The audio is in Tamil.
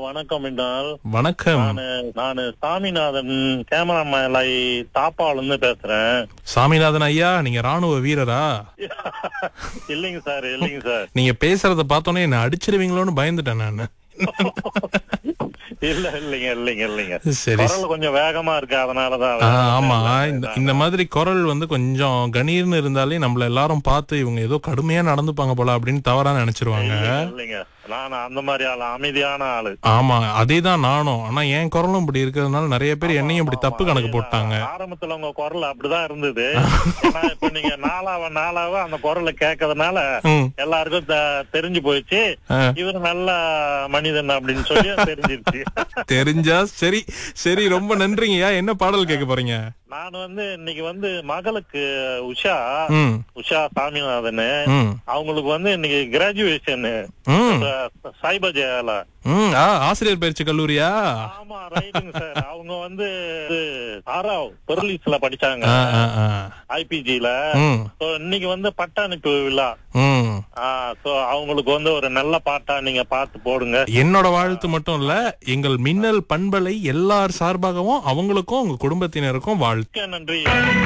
வணக்கம் என்றால் வணக்கம் நானு நானு சாமிநாதன் கேமராமேலை தாப்பால இருந்து பேசுறேன் சாமிநாதன் ஐயா நீங்க ராணுவ வீரரா இல்லைங்க சார் இல்லைங்க சார் நீங்க பேசுறத பார்த்தோன்னே என்ன அடிச்சிருவீங்களோன்னு பயந்துட்டேன் நான் இல்ல இல்லைங்க இல்லைங்க இல்லைங்க சரி குரல் கொஞ்சம் வேகமா இருக்கு அதனாலதான் ஆ, ஆமா இந்த இந்த மாதிரி குரல் வந்து கொஞ்சம் கணீர்னு இருந்தாலே நம்மள எல்லாரும் பார்த்து இவங்க ஏதோ கடுமையா நடந்துப்பாங்க போல அப்படின்னு தவறா நினைச்சிருவாங்க இல்லைங்க, இல்லைங்க நான் அந்த மாதிரி ஆளு அமைதியான ஆளு ஆமா அதேதான் நானும் ஆனா என் குரலும் இப்படி இருக்கிறதுனால நிறைய பேர் என்னையும் இப்படி தப்பு கணக்கு போட்டாங்க ஆரம்பத்துல உங்க குரல் அப்படிதான் இருந்தது ஏன்னா இப்ப நீங்க நாளாவ நாளாவ அந்த குரலை கேட்கறதுனால ம். எல்லாருக்கும் தெ- தெரிஞ்சு போயிடுச்சு ஆ. இவர் நல்ல மனிதன் அப்படின்னு சொல்லி தெரிஞ்சிருச்சு தெரிஞ்சா சரி சரி ரொம்ப நன்றிங்கய்யா என்ன பாடல் கேட்க போறீங்க நான் வந்து இன்னைக்கு வந்து மகளுக்கு உஷா ம் உஷா சாமிநாதன் ம் அவங்களுக்கு வந்து இன்னைக்கு கிராஜுவேஷன் ம் சைபஜயால ம் ஆ ஆசிரியர் பயிற்சி கல்லூரியா ஆமா ரைட்டுங்க சார் அவங்க வந்து ஆறாவ் பெர்லிஸ்ல படிச்சாங்க ஆ, ஆ, ஆ. ஐபிஜில ம் சோ இன்னைக்கு வந்து பட்டாணிப்பு விழா ம் சோ அவங்களுக்கு வந்து ஒரு நல்ல பாட்டா நீங்க பார்த்து போடுங்க என்னோட வாழ்த்து மட்டும் இல்ல எங்கள் மின்னல் பண்பலை எல்லார் சார்பாகவும் அவங்களுக்கும் உங்க குடும்பத்தினருக்கும் வாழ்த்து மிக்க நன்றி